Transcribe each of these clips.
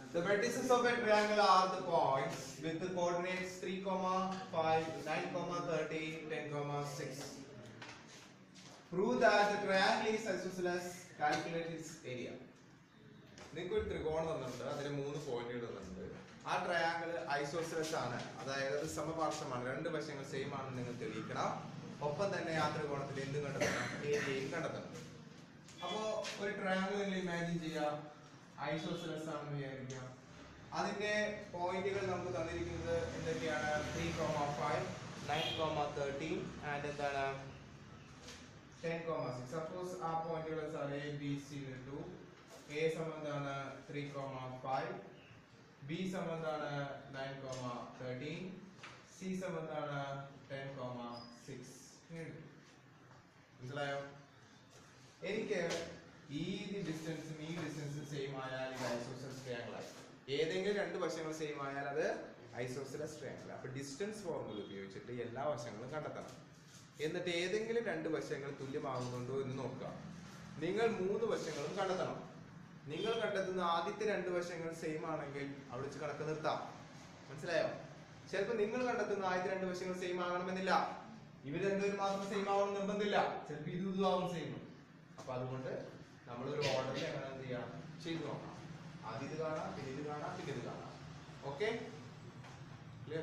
The vertices of a triangle are the points with the coordinates 3, 5, 9, 30, 10, 6. Prove that the triangle is isosceles. Calculate its area. നിങ്ങൾക്ക് ഒരു ത്രികോണം തന്നിട്ടുണ്ട് അതിന് മൂന്ന് പോയിന്റുകൾ തന്നിട്ടുണ്ട് ആ ട്രയാങ്കിൾ ഐസോസിലസ് ആണ് അതായത് അത് സമപാർശ്വമാണ് രണ്ട് വശങ്ങൾ സെയിം ആണെന്ന് നിങ്ങൾ തെളിയിക്കണം ഒപ്പം തന്നെ ആ ത്രികോണത്തിൽ എന്തും കണ്ടെത്തണം ഏരിയയും കണ്ടെത്തണം അപ്പോ ഒരു ട്രയാങ്കിൾ നിങ്ങൾ ഇമാജിൻ ചെയ്യാം ഐസോസിലസ് ആണെന്ന് വിചാരിക്കാം അതിന്റെ പോയിന്റുകൾ നമുക്ക് തന്നിരിക്കുന്നത് എന്തൊക്കെയാണ് three comma five nine comma thirteen and എന്താണ് ടെൻ കോമ സിക്സ് സപ്പോസ് ആ പോയിന്റുകൾ സാർ എ ബി സി ഇട്ടു എ സംബന്ധാണ് ത്രീ കോമ ഫൈവ് ബി സംബന്ധാണ് നയൻ കോമ തേർട്ടീൻ സി സംബന്ധാണ് ടെൻ കോമ സിക്സ് മനസ്സിലായോ എനിക്ക് ഈ ഡിസ്റ്റൻസും ഈ ഡിസ്റ്റൻസും സെയിം ആയാൽ ഇത് ഐസോസെലസ് ട്രയാങ്കിൾ ആയി ഏതെങ്കിലും രണ്ട് വശങ്ങൾ സെയിം ആയാൽ അത് ഐസോസെലസ് ട്രയാങ്കിൾ അപ്പൊ ഡിസ്റ്റൻസ് ഫോർമുല ഉപയോഗിച്ചിട്ട് എല്ലാ വശങ്ങളും കണ്ടെത്തണം എന്നിട്ട് ഏതെങ്കിലും രണ്ട് വശങ്ങൾ തുല്യമാകുന്നുണ്ടോ എന്ന് നോക്കുക നിങ്ങൾ മൂന്ന് വശങ്ങളും കണ്ടെത്തണം നിങ്ങൾ കണ്ടെത്തുന്ന ആദ്യത്തെ രണ്ട് വശങ്ങൾ സെയിം ആണെങ്കിൽ അവിടെ വെച്ച് കണക്ക് നിർത്താം മനസ്സിലായോ ചിലപ്പോൾ നിങ്ങൾ കണ്ടെത്തുന്ന ആദ്യത്തെ രണ്ട് വശങ്ങൾ സെയിം ആകണമെന്നില്ല ഇവർ രണ്ടുപേരും മാത്രം സെയിം ആവണം നിർബന്ധമില്ല ചിലപ്പോൾ ഇത് ഇതും ആവും സെയിം അപ്പൊ അതുകൊണ്ട് നമ്മൾ ഒരു ഓർഡറിൽ എങ്ങനെ എന്ത് ചെയ്യാം ചെയ്തു നോക്കാം ആദ്യം ഇത് കാണാം പിന്നെ ഇത് കാണാം പിന്നെ ഇത് കാണാം ഓക്കെ ക്ലിയർ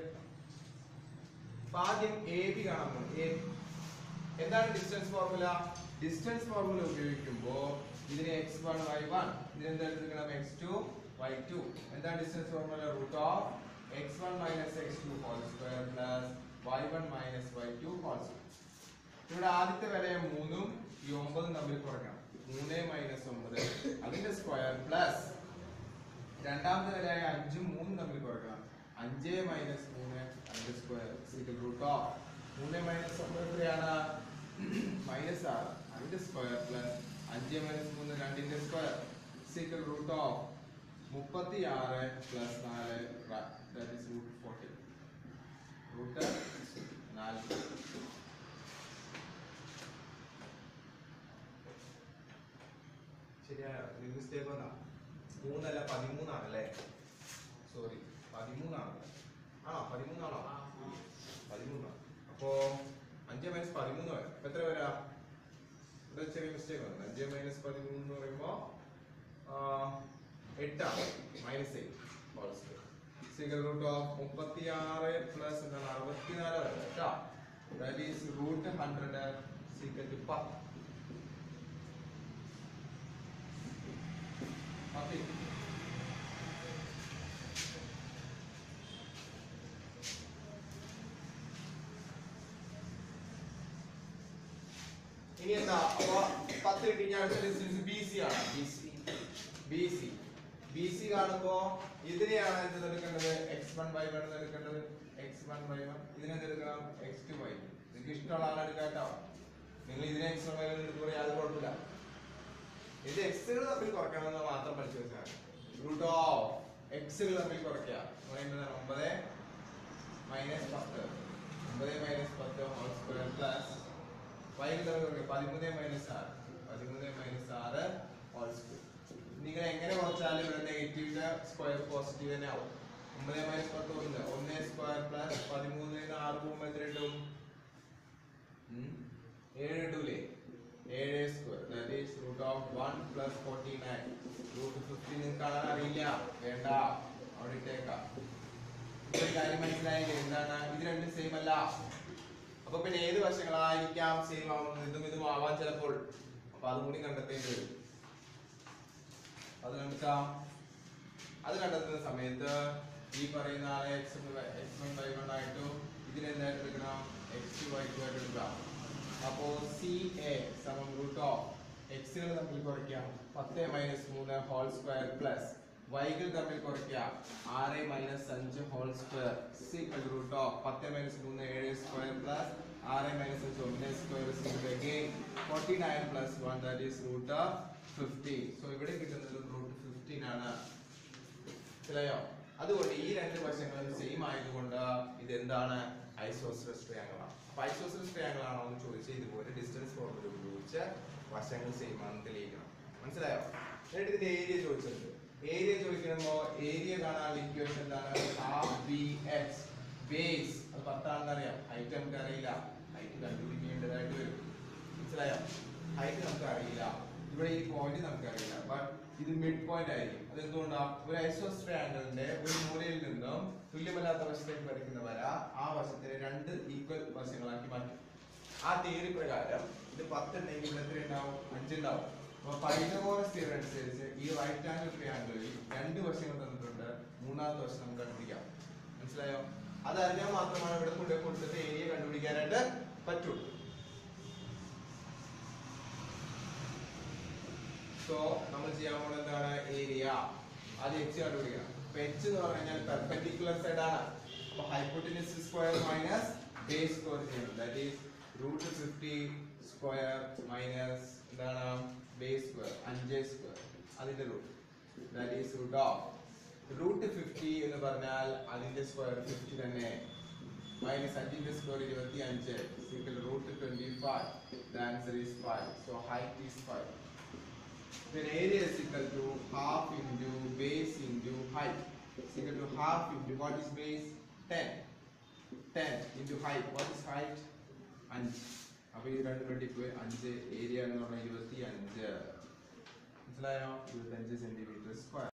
അപ്പൊ ആദ്യം എ ബി കാണാൻ പോകും എ എന്താണ് ഡിസ്റ്റൻസ് ഫോർമുല ഡിസ്റ്റൻസ് ഫോർമുല ഉപയോഗിക്കുമ്പോൾ ഇതിനെ എക്സ് വൺ വൈ വൺ ഇതിനെന്താ എടുക്കണം എക്സ് ടു വൈ ടു എന്താണ് distance formula root of X one minus X two whole square plus Y one minus Y two whole square ഇവിടെ ആദ്യത്തെ വിലയ മൂന്നും ഈ ഒമ്പതും തമ്മിൽ കുറയ്ക്കണം മൂന്ന് മൈനസ് ഒമ്പത് അതിന്റെ സ്ക്വയർ പ്ലസ് രണ്ടാമത്തെ വിലയായ അഞ്ചും മൂന്നും തമ്മിൽ കുറയ്ക്കണം അഞ്ച് മൈനസ് മൂന്ന് അതിന്റെ സ്ക്വയർ സീക്കൽ റൂട്ട് ഓഫ് മൂന്ന് മൈനസ് ഒമ്പത് എത്രയാണ് മൈനസ് ആറ് അതിന്റെ സ്ക്വയർ പ്ലസ് അഞ്ച് മൈനസ് മൂന്ന് രണ്ടിന്റെ സ്ക്വയർ സീക്കൽ റൂട്ട് ഓഫ് മുപ്പത്തി ആറ് പ്ലസ് നാല് that is root forty root നാല് ശരിയായോ മിസ്റ്റേക്ക് വന്നാ മൂന്നല്ല പതിമൂന്നാണല്ലേ സോറി പതിമൂന്നാണ് ആണോ പതിമൂന്നാണോ പതിമൂന്നാണ് അപ്പോ അഞ്ച് മൈനസ് പതിമൂന്ന് വരും അപ്പൊ എത്ര വരാ ഇവിടെ ചെറിയ മിസ്റ്റേക്ക് വന്നു അഞ്ച് മൈനസ് പതിമൂന്ന് എന്ന് പറയുമ്പോ ആ, എട്ടാണ് minus eight square root of മുപ്പത്തി ആറ് പ്ലസ് എന്താണ് അറുപത്തിനാല് വരും കേട്ടോ that is root hundred equal to പത്ത് പത്ത് ഇനി എന്താ അപ്പൊ പത്ത് കിട്ടി ഞാൻ അടുത്ത ഡിസ്റ്റൻസ് ബി സി ആണ് B C B C B C കാണുമ്പോ ഇതിനെയാണ് എന്ത് എടുക്കേണ്ടത് എക്സ് വൺ വൈ വൺ എടുക്കേണ്ടത് എക്സ് വൺ വൈ വൺ ഇതിനെന്ത് എടുക്കണം എക്സ് ടു വൈ നിങ്ങൾക്ക് ഇഷ്ടമുള്ള ആളെടുക്കാം കേട്ടോ നിങ്ങൾ ഇതിനെ എക്സ് വൺ വൈ വൺ എടുത്ത് പറയാം അത് കുഴപ്പമില്ല ഇത് എക്സുകൾ തമ്മിൽ കുറയ്ക്കണമെന്ന് മാത്രം പഠിച്ചു വെച്ചാൽ റൂട്ട് ഓഫ് എക്സുകൾ തമ്മിൽ കുറയ്ക്കുക എന്ന് പറയുന്നത് ഒമ്പത് മൈനസ് പത്ത് ഒമ്പത് മൈനസ് പത്ത് ഹോൾ സ്ക്വയർ പ്ലസ് വൈകിട്ട് തമ്മിൽ കുറയ്ക്കുക പതിമൂന്ന് മൈനസ് ആറ് പതിമൂന്ന് മൈനസ് ആറ് ഹോൾ സ്ക്വയർ നിങ്ങൾ എങ്ങനെ കുറച്ചാലും ഇവിടെ നെഗറ്റീവിന്റെ സ്ക്വയർ പോസിറ്റീവ് തന്നെ ആവും ഒമ്പത് മൈനസ് പത്ത് ഒന്ന് ഒന്ന് സ്ക്വയർ പ്ലസ് പതിമൂന്നിന് ആറ് പോകുമ്പോൾ എത്ര കിട്ടും ഉം? ഏഴ് കിട്ടൂലേ ഏഴ് square that is root of one plus forty nine root fifty നിങ്ങൾക്ക് കാണാൻ അറിയില്ല വേണ്ട അവിടെ ഇട്ടേക്കാം ഇപ്പൊ ഒരു കാര്യം മനസ്സിലായില്ലേ എന്താണ് ഇത് രണ്ടും സെയിം അല്ല അപ്പൊ പിന്നെ ഏത് വശങ്ങളായിരിക്കാം സെയിം ആവുന്നത് ഇതും ഇതും ആവാൻ ചിലപ്പോൾ അപ്പൊ അതും കൂടി കണ്ടെത്തേണ്ടി വരും അത് കണ്ടെത്താം അത് കണ്ടെത്തുന്ന സമയത്ത് ഈ പറയുന്ന ആളെ X X one Y one ആയിട്ടും ഇതിനെന്തായിട്ട് എടുക്കണം എക്സ് ടു വൈ ടു ആയിട്ട് എടുക്കാം അപ്പോ സി എ സമം റൂട്ട് ഓഫ് എക്സുകൾ തമ്മിൽ കുറയ്ക്കാം പത്ത് മൈനസ് മൂന്ന് ഹോൾ സ്ക്വയർ പ്ലസ് വൈകൾ തമ്മിൽ കുറയ്ക്കാം ആറ് മൈനസ് അഞ്ച് whole square equal root of പത്ത് മൈനസ് മൂന്ന് ഏഴ് സ്ക്വയർ പ്ലസ് ആറ് മൈനസ് അഞ്ച് ഒന്ന് square equal again forty nine plus one that is root fifteen so ഇവിടെ കിട്ടുന്നത് റൂട്ട് ഫിഫ്റ്റീൻ ആണ് മനസ്സിലായോ അതുകൊണ്ട് ഈ രണ്ട് വശങ്ങളും സെയിം ആയതുകൊണ്ട് ഇത് എന്താണ് ഐസോസിലസ് ട്രയാങ്കിൾ ആണ് അപ്പൊ ഐസോസിലസ് ട്രയാങ്കിൾ ആണോ എന്ന് ചോദിച്ചാൽ ഇതുപോലെ ഡിസ്റ്റൻസ് ഫോർമുല ഉപയോഗിച്ച് വശങ്ങൾ സെയിം ആണെന്ന് തെളിയിക്കണം മനസ്സിലായോ എന്നിട്ട് ഇതിന്റെ ഏരിയ ചോദിച്ചിട്ടുണ്ട് ഏരിയ ചോദിക്കുമ്പോ ഏരിയ കാണാനുള്ള ഇക്വേഷൻ എന്താണ് ഹാഫ് ബി എക്സ് ബേസ് അത് പത്താണെന്ന് അറിയാം ഹൈറ്റ് നമുക്ക് അറിയില്ല ഹൈറ്റ് കണ്ടുപിടിക്കേണ്ടതായിട്ട് വരും മനസ്സിലായോ ഹൈറ്റ് നമുക്ക് അറിയില്ല ഇവിടെ ഈ പോയിന്റ് നമുക്ക് അറിയില്ല ബട്ട് ഇത് മിഡ് പോയിന്റ് ആയിരിക്കും അത് എന്തുകൊണ്ടാ ഒരു ഐസോസ് ട്രയാങ്കിളിന്റെ ഒരു മൂലയിൽ നിന്നും തുല്യമല്ലാത്ത വശത്തേക്ക് വരയ്ക്കുന്ന വര ആ വശത്തിനെ രണ്ട് ഈക്വൽ വശങ്ങളാക്കി മാറ്റും ആ തിയറി പ്രകാരം ഇത് പത്ത് ഉണ്ടെങ്കിൽ ഇവിടെ എത്ര ഉണ്ടാവും അഞ്ചുണ്ടാവും അപ്പൊ പൈതഗോറസ് തിയറി അനുസരിച്ച് ഈ റൈറ്റ് ആംഗിൾ ട്രയാങ്കിളിൽ രണ്ട് വശങ്ങൾ തന്നിട്ടുണ്ട് മൂന്നാമത്തെ വശം നമുക്ക് കണ്ടുപിടിക്കാം മനസ്സിലായോ അതറിഞ്ഞാൽ മാത്രമാണ് ഇവിടെ കൊണ്ടുപോയി കൊടുത്തിട്ട് ഏരിയ കണ്ടുപിടിക്കാനായിട്ട് പറ്റുള്ളൂ സോ നമ്മൾ ചെയ്യാൻ പോകുന്നത് എന്താണ് ഏരിയ അത് എച്ച് കണ്ടുപിടിക്കണം അപ്പൊ എച്ച് എന്ന് പറഞ്ഞാൽ പെർപെൻഡിക്കുലർ സൈഡ് ആണ് അപ്പൊ hypotenuse square minus base square ചെയ്യണം that is root fifty square minus എന്താണ് ബേസ് സ്ക്വയർ അഞ്ച് സ്ക്വയർ അതിന്റെ root that is root of root fifty എന്ന് പറഞ്ഞാൽ അതിന്റെ സ്ക്വയർ ഫിഫ്റ്റി തന്നെ മൈനസ് അഞ്ചിന്റെ സ്ക്വയർ ഇരുപത്തി അഞ്ച് root twenty five the answer is five so height is five then area is equal to half into base into height is equal to half into what is base 10 10 into height what is height 5 അപ്പോൾ ഈ രണ്ട് വെട്ടിപ്പോയി അഞ്ച് area എന്ന് പറഞ്ഞാൽ ഇരുപത്തി അഞ്ച് മനസ്സിലായോ ഇരുപത്തഞ്ച് സെന്റിമീറ്റർ സ്ക്വയർ